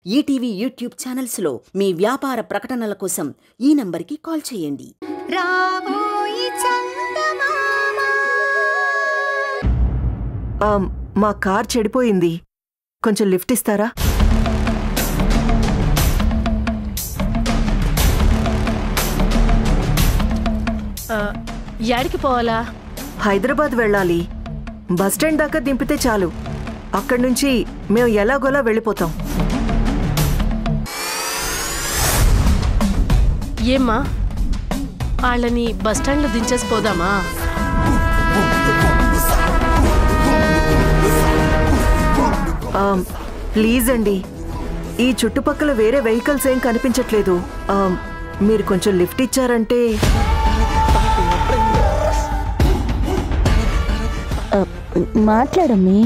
ETV YouTube ఛానల్స్లో మీ వ్యాపార ప్రకటనల కోసం ఈ నంబర్కి కాల్ చేయండి రాబోయి చందమామ ఆ, మా కార్ చెడిపోయింది కొంచెం లిఫ్ట్ ఇస్తారా యాడికి పోవాలా హైదరాబాద్ వెళ్ళాలి బస్టాండ్ దాకా దింపితే చాలు అక్కడి నుంచి మేము ఎలాగోలా వెళ్ళిపోతాం ఏమ్మా వాళ్ళని బస్టాండ్లో దించేసి పోదామా ఆ, ప్లీజ్ అండి ఈ చుట్టుపక్కల వేరే వెహికల్స్ ఏం కనిపించట్లేదు ఆ, మీరు కొంచెం లిఫ్ట్ ఇచ్చారంటే మాట్లాడమ్మి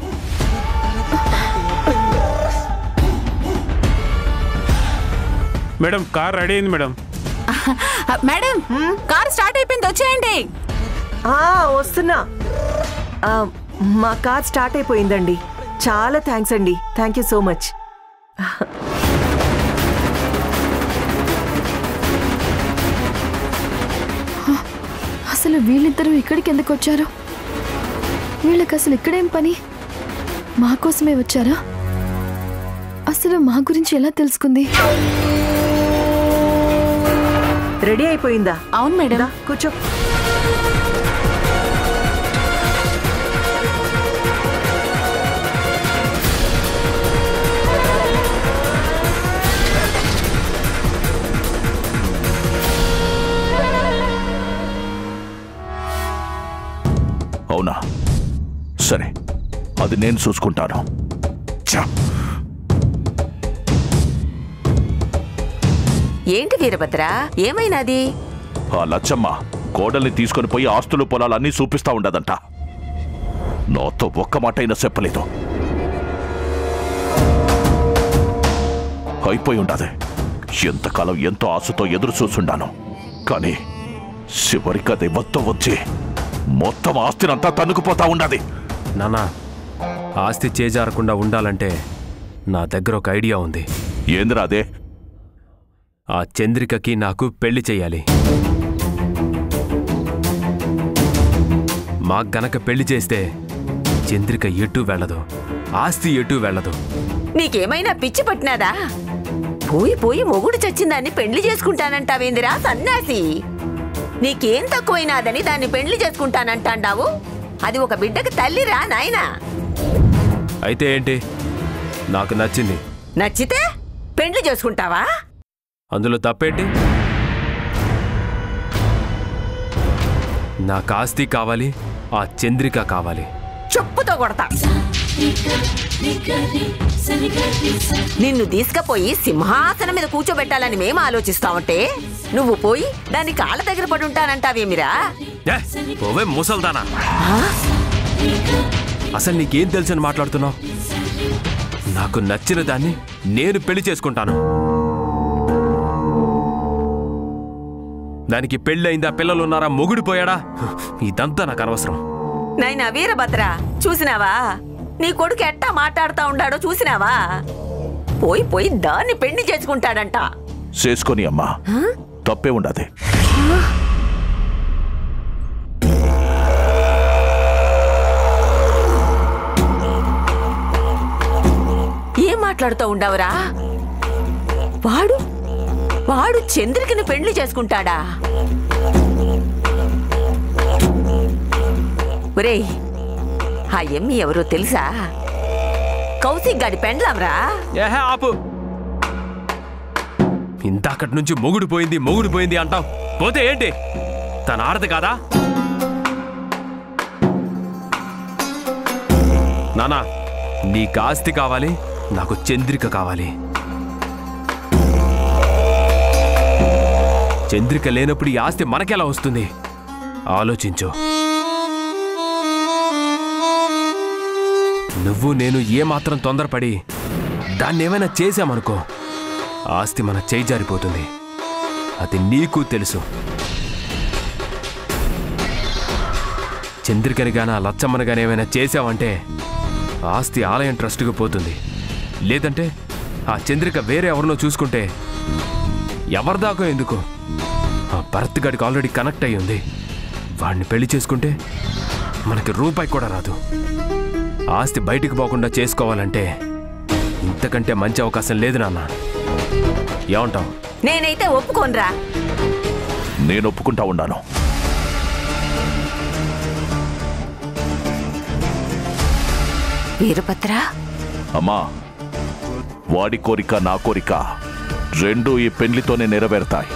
మేడం కార్ రెడీ అయింది మేడం మేడం కార్ స్టార్ట్ అయిపోయింది వచ్చేయండి ఆ, వస్తున్నా ఆ, మా కార్ స్టార్ట్ అయిపోయిందండి చాలా థ్యాంక్స్ అండి థ్యాంక్ యూ సో మచ్ అసలు వీళ్ళిద్దరూ ఇక్కడికి ఎందుకు వచ్చారు వీళ్ళకి అసలు ఇక్కడేం పని మా కోసమే వచ్చారా అసలు మా గురించి ఎలా తెలుసుకుంది రెడీ అయిపోయిందా అవును మేడం దా, కూర్చో అవునా సరే అది నేను చూసుకుంటాను ఛ! ఏంటి వీరభద్ర ఏమైనాది ఆ లచ్చమ్మ కోడల్ని తీసుకొని పోయి ఆస్తులు పొలాలన్నీ చూపిస్తా ఉండదంట నాతో ఒక్క మాట అయినా చెప్పలేదు అయిపోయి ఉండదు ఎంతకాలం ఎంతో ఆశతో ఎదురు చూసుండాను కానీ చివరికి అది మొత్తం వచ్చి మొత్తం ఆస్తినంతా తన్నుకుపోతా ఉండదు నానా ఆస్తి చేజారకుండా ఉండాలంటే నా దగ్గర ఒక ఐడియా ఉంది ఏందిరా అదే ఆ చంద్రికకి నాకు పెళ్లి చెయ్యాలి మాకు గనక పెళ్లి చేస్తే చంద్రిక ఎటు వెళ్ళదు ఆస్తి ఎటు వెళ్ళదు నీకేమైనా పిచ్చి పట్టినాదా పోయి పోయి మొగుడు చచ్చిందాన్ని పెండ్లి చేసుకుంటానంటావేందిరా సన్యాసి నీకేం తక్కువైనాదని దాన్ని పెండ్లి చేసుకుంటానంటాండావు అది ఒక బిడ్డకి తల్లిరా నాయనా అయితే ఏంటి నాకు నచ్చింది నచ్చితే పెండ్లి చేసుకుంటావా అందులో తప్పేంటి నాకు ఆస్తి కావాలి ఆ చంద్రిక కావాలి చెప్పుతో కొడతా నిన్ను తీసుకపోయి సింహాసనం మీద కూర్చోబెట్టాలని మేము ఆలోచిస్తామంటే నువ్వు పోయి దాని కాళ్ళ దగ్గర పడి ఉంటానంటావేమిరా ఏ, ఓవే ముసల్దానా అసలు నీకేం తెలుసని మాట్లాడుతున్నావు నాకు నచ్చిన దాన్ని నేను పెళ్లి చేసుకుంటాను దానికి పెళ్ళయిందా పిల్లలున్నారా మొగుడు పోయాడా ఇదంతా నాకు అనవసరం నాయనా వీరభద్ర చూసినావా నీ కొడుకు ఎట్టా మాట్లాడుతా ఉండాడో చూసినావా పోయి పోయి దాన్ని పెళ్లి చేసుకుంటాడంట చేసుకొని అమ్మా తప్పే ఉండదు ఏం మాట్లాడుతూ ఉండవురా వాడు వాడు చంద్రికని పెళ్లి చేసుకుంటాడా ఒరేయ్ ఆ ఎమ్మి ఎవరో తెలుసా కౌశిక్ గాడి పెండ్లాంరా ఏహే ఆపు ఇందాకటి నుంచి మొగుడు పోయింది మొగుడు పోయింది అంటావు పోతే ఏంటి తన ఆడదు కాదా నానా నీకు ఆస్తి కావాలి నాకు చంద్రిక కావాలి చంద్రిక లేనప్పుడు ఈ ఆస్తి మనకెలా వస్తుంది ఆలోచించు నువ్వు నేను ఏమాత్రం తొందరపడి దాన్ని ఏమైనా చేశామనుకో ఆస్తి మన చేయి జారిపోతుంది అది నీకు తెలుసు చంద్రికని గాన లచ్చమ్మని గాని ఏమైనా చేశావంటే ఆస్తి ఆలయం ట్రస్టుకు పోతుంది లేదంటే ఆ చంద్రిక వేరే ఎవరినో చూసుకుంటే ఎవరిదాకో ఎందుకు ఆ భరత్ గడికి ఆల్రెడీ కనెక్ట్ అయ్యి ఉంది వాడిని పెళ్లి చేసుకుంటే మనకి రూపాయి కూడా రాదు ఆస్తి బయటికి పోకుండా చేసుకోవాలంటే ఇంతకంటే మంచి అవకాశం లేదు నాన్న ఏమంటావు నేనైతే ఒప్పుకోనరా నేను ఒప్పుకుంటా ఉన్నాను వీరభద్ర అమ్మా వాడి కోరిక నా కోరిక రెండు ఈ పెళ్లితోనే నెరవేరుతాయి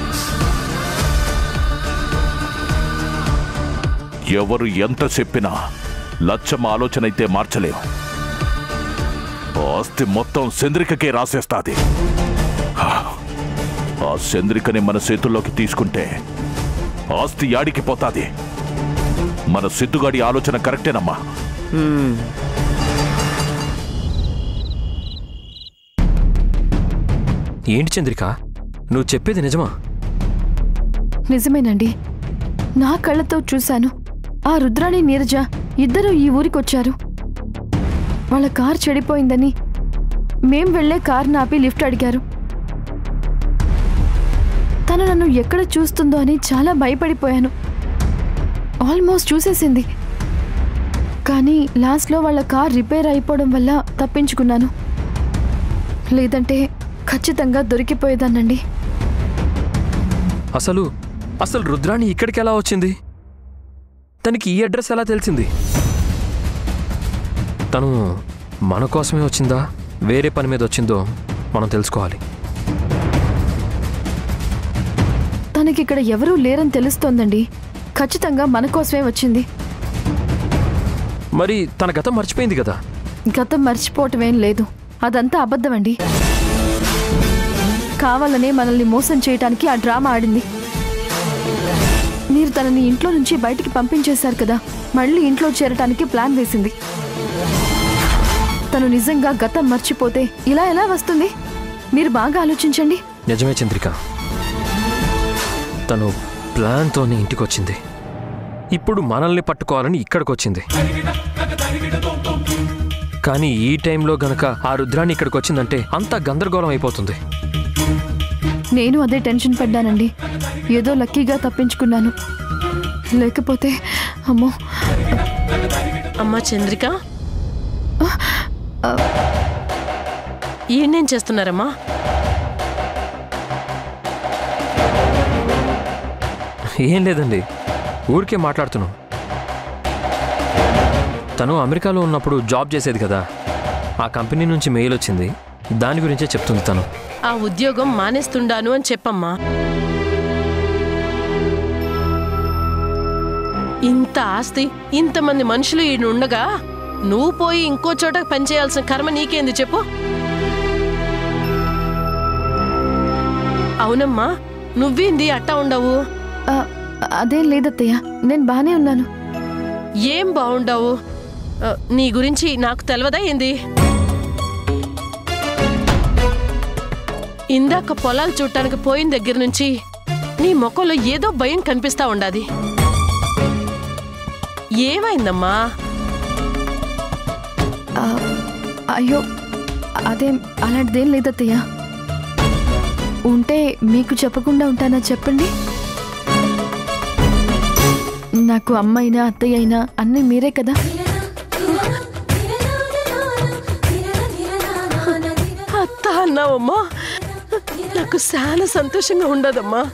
ఎవరు ఎంత చెప్పినా లచ్చమ్మ ఆలోచన అయితే మార్చలేం ఆస్తి మొత్తం చంద్రికకే రాసేస్తాది హా, ఆ చంద్రికని మన చేతుల్లోకి తీసుకుంటే ఆస్తి యాడికి పోతాది మన సిద్ధుగాడి ఆలోచన కరెక్టేనమ్మా ఏంటి చంద్రిక నువ్వు చెప్పేది నిజమా నిజమేనండి నా కళ్ళతో చూశాను ఆ రుద్రాణి నీరజ ఇద్దరు ఈ ఊరికొచ్చారు వాళ్ళ కార్ చెడిపోయిందని మేం వెళ్లే కార్ ఆపి లిఫ్ట్ అడిగారు తను నన్ను ఎక్కడ చూస్తుందో అని చాలా భయపడిపోయాను ఆల్మోస్ట్ చూసేసింది కానీ లాస్ట్లో వాళ్ళ కార్ రిపేర్ అయిపోవడం వల్ల తప్పించుకున్నాను లేదంటే ఖచ్చితంగా దొరికిపోయేదానండి అసలు అసలు రుద్రాణి ఇక్కడికి ఎలా వచ్చింది తనకి ఈ అడ్రస్ ఎలా తెలిసింది తను మన కోసమే వచ్చిందా వేరే పని మీద వచ్చిందో మనం తెలుసుకోవాలి తనకి ఇక్కడ ఎవరూ లేరని తెలుస్తోందండి ఖచ్చితంగా మన కోసమే వచ్చింది మరి తన గతం మర్చిపోయింది కదా గతం మర్చిపోవటమేం లేదు అదంతా అబద్ధమండి కావాలనే మనల్ని మోసం చేయటానికి ఆ డ్రామా ఆడింది మీరు తనని ఇంట్లో నుంచి బయటికి పంపించేశారు కదా మళ్ళీ ఇంట్లో చేరటానికి ప్లాన్ వేసింది తను నిజంగా గతం మర్చిపోతే ఇలా ఎలా వస్తుంది మీరు బాగా ఆలోచించండి నిజమే చంద్రిక తను ప్లాన్తోనే ఇంటికి వచ్చింది ఇప్పుడు మనల్ని పట్టుకోవాలని ఇక్కడికి వచ్చింది కానీ ఈ టైంలో గనక ఆ రుద్రాన్ని ఇక్కడికి వచ్చిందంటే అంతా గందరగోళం అయిపోతుంది నేను అదే టెన్షన్ పడ్డానండి ఏదో లక్కీగా తప్పించుకున్నాను లేకపోతే అమ్మో అమ్మా చంద్రిక ఈయనేం చేస్తున్నారమ్మా ఏం లేదండి ఊరికే మాట్లాడుతున్నాం తను అమెరికాలో ఉన్నప్పుడు జాబ్ చేసేది కదా ఆ కంపెనీ నుంచి మెయిల్ వచ్చింది దాని గురించే చెప్తుంది తను ఆ ఉద్యోగం మానేస్తుండాను అని చెప్పమ్మా ఇంత ఆస్తి ఇంతమంది మనుషులు ఈయన ఉండగా నువ్వు పోయి ఇంకో చోట పనిచేయాల్సిన కర్మ నీకేంది చెప్పు అవునమ్మా నువ్వేంది అట్టా ఉండవు ఆ, అదేం లేదత్తయ్య నేను బానే ఉన్నాను ఏం బాగుండవు ఆ, నీ గురించి నాకు తెలవదా ఏంది ఇందాక పొలాలు చూడటానికి పోయిన దగ్గర నుంచి నీ ముఖంలో ఏదో భయం కనిపిస్తా ఉండాది ఏమైందమ్మా ఆ, అయ్యో అదేం అలాంటిదేం లేదత్తయ్య ఉంటే మీకు చెప్పకుండా ఉంటానా చెప్పండి నాకు అమ్మైనా అత్తయ్య అయినా అన్నీ మీరే కదా అత్త అన్నావమ్మా నాకు చాలా సంతోషంగా ఉండదమ్మా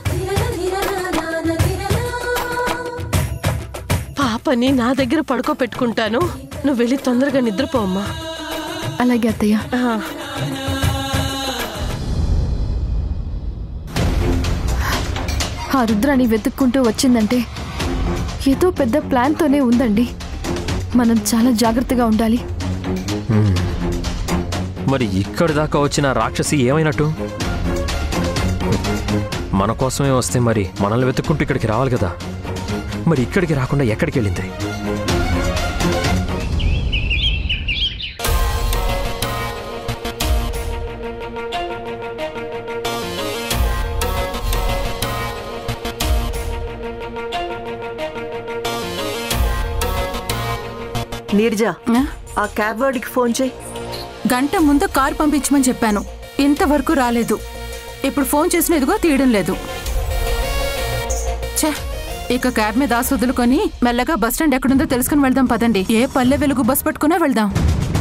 పాపని నా దగ్గర పడుకోపెట్టుకుంటాను నువ్వు వెళ్ళి తొందరగా నిద్రపోమ్మా అలాగే అత్తయ్య ఆ. ఆ రుద్రాని వెతుక్కుంటూ వచ్చిందంటే ఏదో పెద్ద ప్లాన్తోనే ఉందండి మనం చాలా జాగ్రత్తగా ఉండాలి మరి ఇక్కడి దాకా వచ్చిన రాక్షసి ఏమైనట్టు మన కోసమే వస్తే మరి మనల్ని వెతుక్కుంటూ ఇక్కడికి రావాలి కదా మరి ఇక్కడికి రాకుండా ఎక్కడికి వెళ్ళింది నీర్జా ఆ క్యాబ్ వాడికి ఫోన్ చేయి గంట ముందు కారు పంపించమని చెప్పాను ఇంతవరకు రాలేదు ఇప్పుడు ఫోన్ చేసిన ఇదిగో తీయడం లేదు ఛే ఇక క్యాబ్ మీద ఆశ వదులుకొని మెల్లగా బస్ స్టాండ్ ఎక్కడుందో తెలుసుకుని వెళ్దాం పదండి ఏ పల్లె వెలుగు బస్ పట్టుకున్నా వెళ్దాం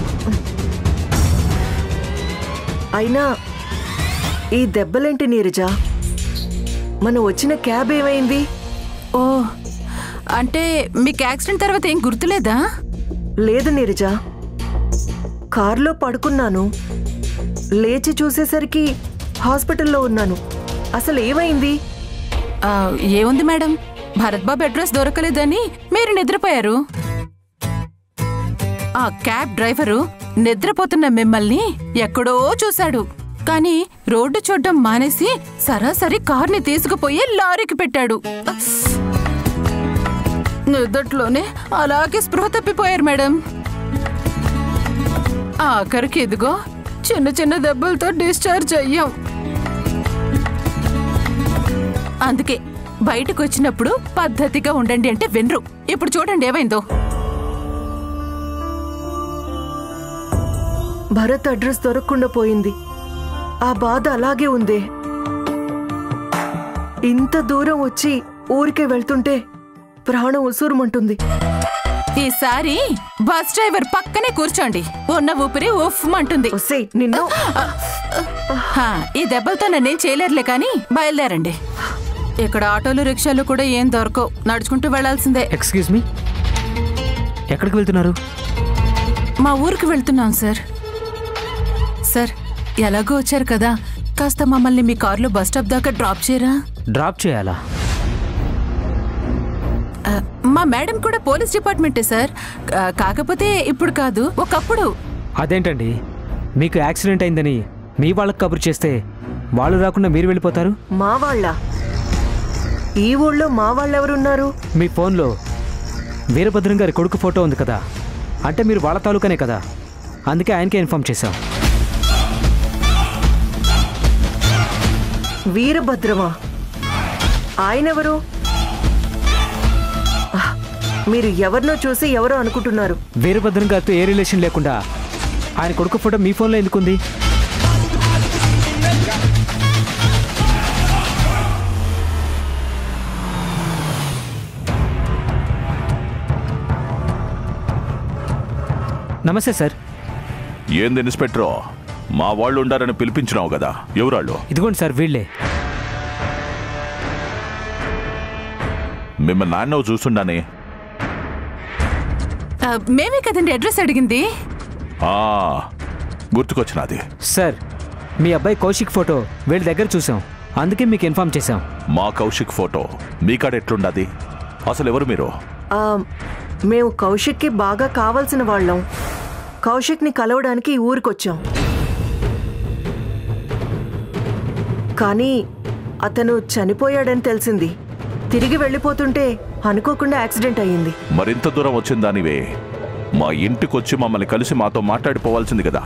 అయినా ఈ దెబ్బలేంటి నీరజ మనం వచ్చిన క్యాబ్ ఏమైంది ఓ అంటే మీకు యాక్సిడెంట్ తర్వాత ఏం గుర్తులేదా లేదు నీరజ కారులో పడుకున్నాను లేచి చూసేసరికి హాస్పిటల్లో ఉన్నాను అసలు ఏమైంది ఆ, ఏముంది మేడం భరత్ బాబు అడ్రస్ దొరకలేదని మీరు నిద్రపోయారు ఆ క్యాబ్ డ్రైవరు నిద్రపోతున్న మిమ్మల్ని ఎక్కడో చూశాడు కానీ రోడ్డు చూడడం మానేసి సరాసరి కార్ని తీసుకుపోయి లారీకి పెట్టాడు నిద్దట్లోనే అలాగే స్పృహ తప్పిపోయారు మేడం ఆఖరికి ఇదిగో చిన్న చిన్న దెబ్బలతో డిశ్చార్జ్ అయ్యాం అందుకే బయటకు వచ్చినప్పుడు పద్ధతిగా ఉండండి అంటే వినరు ఇప్పుడు చూడండి ఏమైందో భరత్ అడ్రస్ దొరకకుండా పోయింది ఆ బాధ అలాగే ఉందే ఇంత దూరం వచ్చి ఊరికే వెళ్తుంటే ప్రాణం ఉసూరుమంటుంది ఈసారి బస్ డ్రైవర్ పక్కనే కూర్చోండి ఉన్న ఊపిరి ఉఫ్మంటుంది ఒసే నిన్ను హా, ఈ దెబ్బలతో నన్నేం చేయలేరులే కానీ బయలుదేరండి ఇక్కడ ఆటోలు రిక్షాలు కూడా ఏం దొరకవు నడుచుకుంటూ వెళ్లాల్సిందే ఎక్స్క్యూజ్ మీ ఎక్కడికి వెళ్తున్నారు మా ఊరికి వెళ్తున్నాం సార్ సార్ ఎలాగో వచ్చారు కదా కాస్త మమ్మల్ని మీ కారులో బస్ స్టాప్ దాకా డ్రాప్ చేయరా డ్రాప్ చేయాలా ఆ, మా మేడం కూడా పోలీస్ డిపార్ట్మెంటే సార్ ఆ, కాకపోతే ఇప్పుడు కాదు ఒకప్పుడు అదేంటండి మీకు యాక్సిడెంట్ అయిందని మీ వాళ్ళకి కబురు చేస్తే వాళ్ళు రాకుండా మీరు వెళ్ళిపోతారు మా వాళ్ళ ఈ ఊళ్ళో మా వాళ్ళెవరున్నారు మీ ఫోన్లో వీరభద్రం గారి కొడుకు ఫోటో ఉంది కదా అంటే మీరు వాళ్ళ తాలూకానే కదా అందుకే ఆయనకే ఇన్ఫామ్ చేశాం వీరభద్రమా ఆయనెవరు ఆహ్, మీరు ఎవరినో చూసి ఎవరో అనుకుంటున్నారు వీరభద్రం గారితో ఏ రిలేషన్ లేకుండా ఆయన కొడుకు ఫోటో మీ ఫోన్లో ఎందుకుంది నమస్తే సార్ ఏంది ఇన్స్పెక్టరో మా వాళ్ళు ఉండారని పిలిపించినావు కదా ఎవరాళ్ళు ఇదిగోండి సార్ వీళ్ళే మిమ్మల్ని నాన్న చూసుండానే ఆ, మేమే కదండి అడ్రస్ అడిగింది ఆ, గుర్తుకొచ్చినది సార్ మీ అబ్బాయి కౌశిక్ ఫోటో వీళ్ళ దగ్గర చూసాం అందుకే మీకు ఇన్ఫామ్ చేశాం మా కౌశిక్ ఫోటో మీ కాడ ఎట్లుండది అసలు ఎవరు మీరు ఆ, మేము కౌశిక్కి బాగా కావాల్సిన వాళ్ళం కౌశిక్ని కలవడానికి ఈ ఊరికొచ్చాం కానీ అతను చనిపోయాడని తెలిసింది తిరిగి వెళ్ళిపోతుంటే అనుకోకుండా యాక్సిడెంట్ అయ్యింది మరింత దూరం వచ్చిందానివే మా ఇంటికొచ్చి మమ్మల్ని కలిసి మాతో మాట్లాడిపోవాల్సింది కదా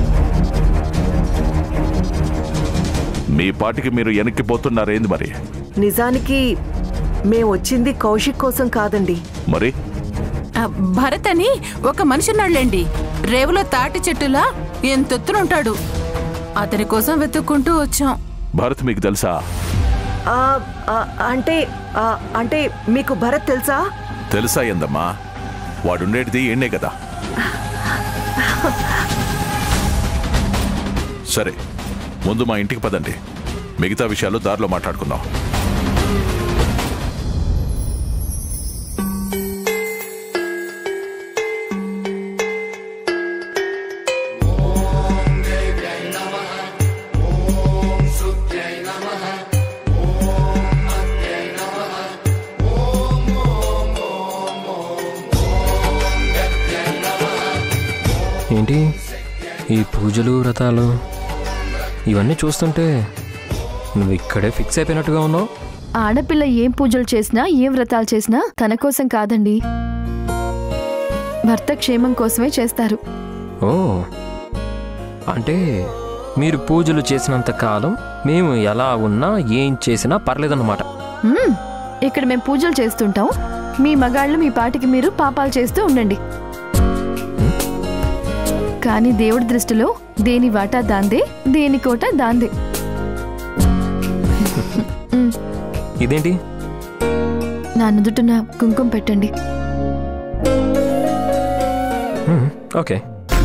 మీ పాటికి మీరు వెనక్కిపోతున్నారేంది మరి నిజానికి మేము వచ్చింది కౌశిక్ కోసం కాదండి మరి ఆ, భరత్ అని ఒక మనిషి ఉన్నాడులేండి రేవులో తాటి చెట్టులా ఎంతెత్తునుంటాడు అతని కోసం వెతుక్కుంటూ వచ్చాం భరత్ మీకు తెలుసా ఆ, ఆ, అంటే ఆ, అంటే మీకు భరత్ తెలుసా తెలుసా ఏందమ్మా వాడుండేటిది ఏండే కదా సరే ముందు మా ఇంటికి పదండి మిగతా విషయాలు దారిలో మాట్లాడుకుందాం ఏంటి ఈ పూజలు వ్రతాలు ఇవన్నీ చూస్తుంటే నువ్వు ఇక్కడే ఫిక్స్ అయిపోయినట్టుగా ఉన్నావు ఆడపిల్ల ఏం పూజలు చేసినా ఏం వ్రతాలు చేసినా తన కోసం కాదండి భర్త క్షేమం కోసమే చేస్తారు ఓ అంటే మీరు పూజలు చేసినంత కాలం మేము ఎలా ఉన్నా ఏం చేసినా పర్లేదన్నమాట మ్మ్. ఇక్కడ మేము పూజలు చేస్తుంటాం మీ మగాళ్ళు మీ పాటికి మీరు పాపాలు చేస్తూ ఉండండి కానీ దేవుడి దృష్టిలో దేని వాటా దాందే దేని కోట దాంది ఇదేంటి నా నుదుటిన కుంకుమ పెట్టండి మ్మ్, ఓకే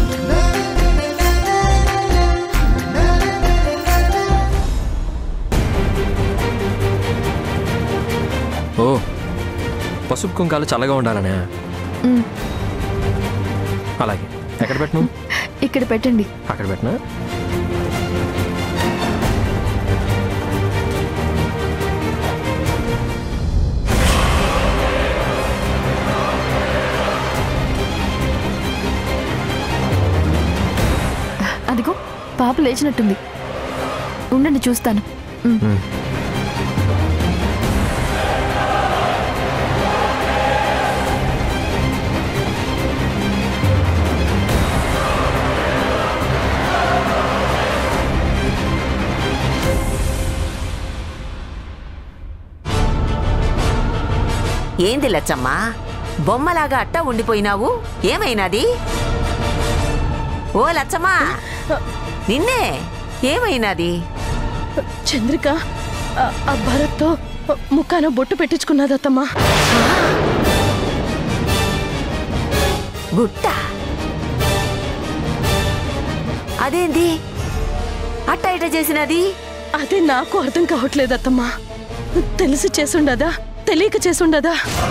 ఓ పసుపు కుంకాలు చల్లగా ఉండాలనే మ్, అలాగే ఎక్కడ పెట్టను ఇక్కడ పెట్టండి అక్కడ పెట్టినా అదిగో పాప లేచినట్టుంది ఉండండి చూస్తాను మ్. మ్మ్. ఏంది లచ్చమ్మా బొమ్మలాగా అట్ట ఉండిపోయినావు ఏమైనాది ఓ లచ్చమ్మా నిన్నే ఏమైనాది చంద్రిక ఆ- ఆ భరత్తో ముఖాన బొట్టు పెట్టించుకున్నదత్తమ్మా గుట్ట అదేంది అట్ట ఇట చేసినది అదే నాకు అర్థం కావట్లేదు అత్తమ్మా తెలిసి చేసుండదా తెలియక చేసుండదా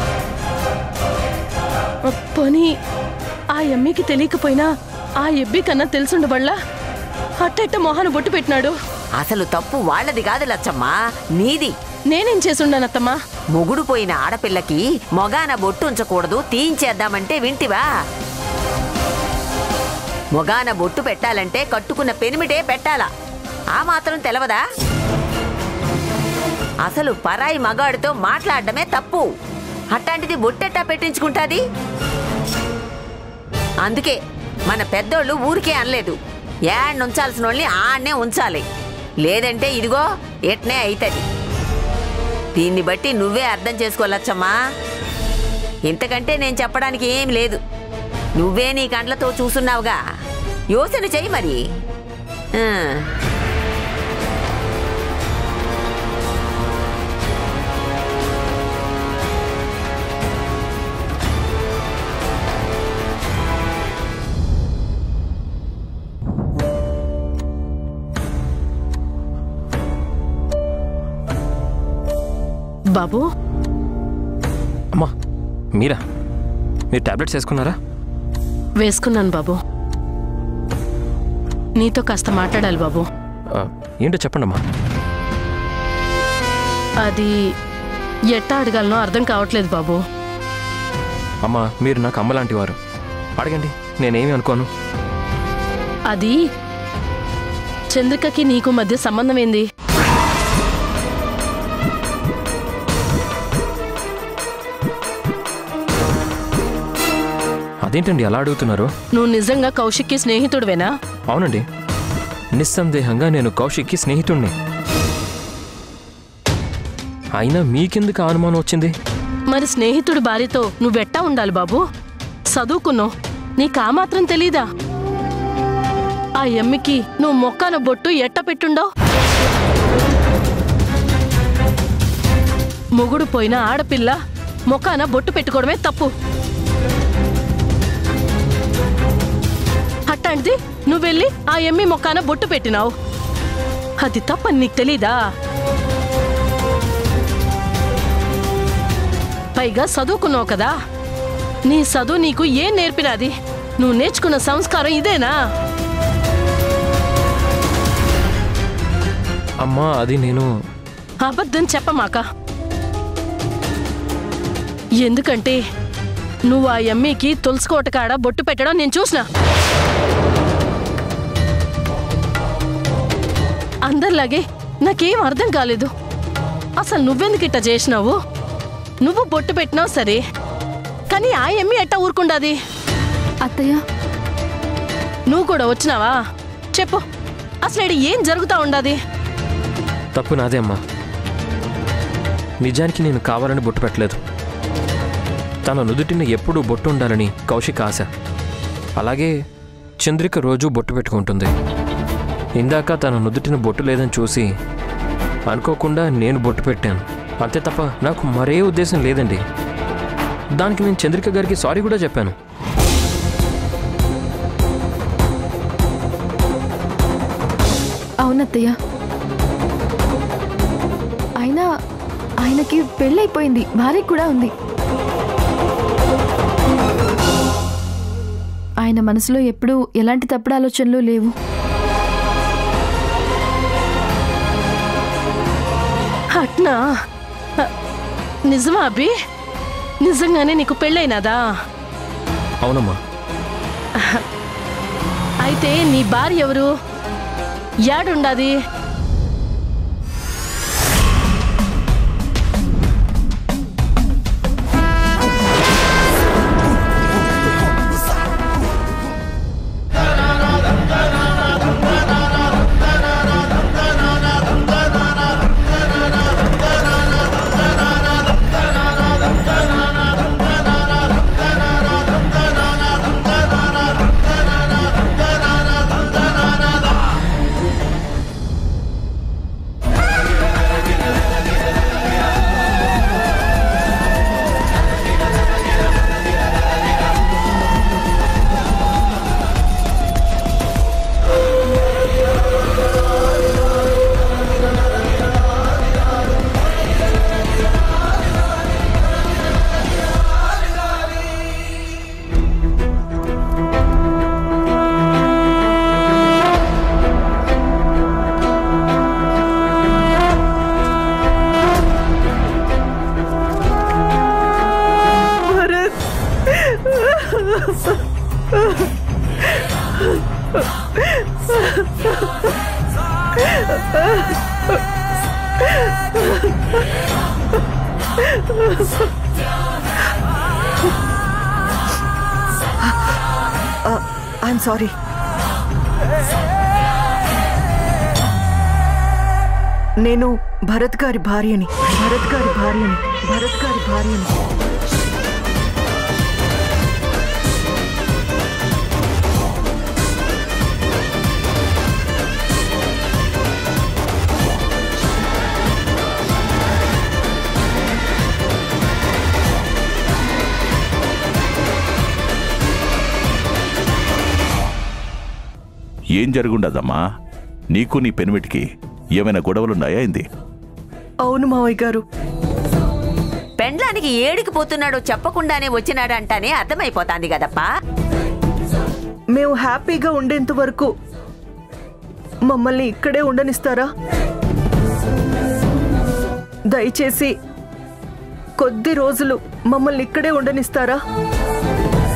పోనీ ఆ ఎమ్మికి తెలియకపోయినా ఆ ఎబ్బి కన్నా తెలుసుండబళ్ళ అట్టెట్ట మొహాన బొట్టు పెట్టినాడు అసలు తప్పు వాళ్ళది కాదు లచ్చమ్మా నీది నేనేం చేసుండానత్తమ్మా మొగుడు పోయిన ఆడపిల్లకి మొగాన బొట్టు ఉంచకూడదు తీయించేద్దామంటే వింటివా మొగాన బొట్టు పెట్టాలంటే కట్టుకున్న పెనిమిటే పెట్టాలా ఆ మాత్రం తెలవదా అసలు పరాయి మగాడితో మాట్లాడడమే తప్పు అట్లాంటిది బొట్టెట్టా పెట్టించుకుంటాది అందుకే మన పెద్దోళ్ళు ఊరికే అనలేదు యాడ్ ఉంచాల్సిన వాళ్ళని ఆడనే ఉంచాలి లేదంటే ఇదిగో ఎట్నే అవుతుంది దీన్ని బట్టి నువ్వే అర్థం చేసుకోవాలచ్చమ్మా ఇంతకంటే నేను చెప్పడానికి ఏం లేదు నువ్వే నీ కండ్లతో చూసున్నావుగా యోచన చెయ్యి మరి ఆ. బాబు అమ్మా మీరా మీరు టాబ్లెట్స్ వేసుకున్నారా వేసుకున్నాను బాబు నీతో కాస్త మాట్లాడాలి బాబు ఆ, ఏంటో చెప్పండి అమ్మా అది ఎట్టా అడగాలనో అర్థం కావట్లేదు బాబు అమ్మా మీరు నాకు అమ్మ లాంటి వారు అడగండి నేనేమి అనుకోను అది చంద్రికకి నీకు మధ్య సంబంధం ఏంది అదేంటండి అలా అడుగుతున్నారు నువ్వు నిజంగా కౌశిక్కి స్నేహితుడివేనా అవునండి నిస్సందేహంగా నేను కౌశిక్కి స్నేహితుణ్ణి అయినా మీకెందుకు ఆ అనుమానం వచ్చింది మరి స్నేహితుడి భార్యతో నువ్వెట్టా ఉండాలి బాబు చదువుకున్నావు నీకు ఆ మాత్రం తెలీదా ఆ ఎమ్మికి నువ్వు మొక్కన బొట్టు ఎట్ట పెట్టుండవు మొగుడు పోయిన ఆడపిల్ల మొక్కన బొట్టు పెట్టుకోవడమే తప్పు అట్లాంటిది నువ్వెళ్ళి ఆ ఎమ్మి మొక్కాన బొట్టు పెట్టినావు అది తప్పని నీకు తెలీదా పైగా చదువుకున్నావు కదా నీ చదువు నీకు ఏం నేర్పినది నువ్వు నేర్చుకున్న సంస్కారం ఇదేనా అమ్మా అది నేను అబద్ధం చెప్పమాక ఎందుకంటే నువ్వు ఆ ఎమ్మికి తులసుకోట కాడ బొట్టు పెట్టడం నేను చూసిన అందరిలాగే నాకేం అర్థం కాలేదు అసలు నువ్వెందుకు ఇట్ట చేసినావు నువ్వు బొట్టు పెట్టినావు సరే కానీ ఆ ఎమ్మి ఎట్టా ఊరుకుండాది అత్తయ్య నువ్వు కూడా వచ్చినావా చెప్పు అసలు ఈడ ఏం జరుగుతా ఉండాది తప్పు నాదే అమ్మా నిజానికి నేను కావాలని బొట్టు పెట్టలేదు తన నుదుటిన ఎప్పుడూ బొట్టు ఉండాలని కౌశిక్ ఆశ అలాగే చంద్రిక రోజు బొట్టు పెట్టుకుంటుంది ఇందాక తన నుదుటిన బొట్టు లేదని చూసి అనుకోకుండా నేను బొట్టు పెట్టాను అంతే తప్ప నాకు మరే ఉద్దేశం లేదండి దానికి నేను చంద్రిక గారికి సారీ కూడా చెప్పాను అవునత్తయ్య అయినా ఆయనకి పెళ్ళైపోయింది భార్య కూడా ఉంది ఆయన మనసులో ఎప్పుడూ ఎలాంటి తప్పుడు ఆలోచనలు లేవు అట్నా అ, నిజమా అభి నిజంగానే నీకు పెళ్ళైనదా అవునమ్మా అయితే నీ భార్య ఎవరు యాడుండాది భరత్ ఐఎమ్ సారీ నేను భరత్ గారి భార్యని భరత్ గారి భార్యని భరత్ గారి భార్యని ఏం జరుగుండదమ్మా నీకు నీ పెనిమిటికి ఏమైనా గొడవలున్నాయా ఏంది అవును మావయ్య గారు పెండ్లానికి ఏడికి పోతున్నాడో చెప్పకుండానే వచ్చినాడంటానే అర్థమైపోతాంది కదప్పా మేము హ్యాపీగా ఉండేంత వరకు మమ్మల్ని ఇక్కడే ఉండనిస్తారా దయచేసి కొద్ది రోజులు మమ్మల్ని ఇక్కడే ఉండనిస్తారా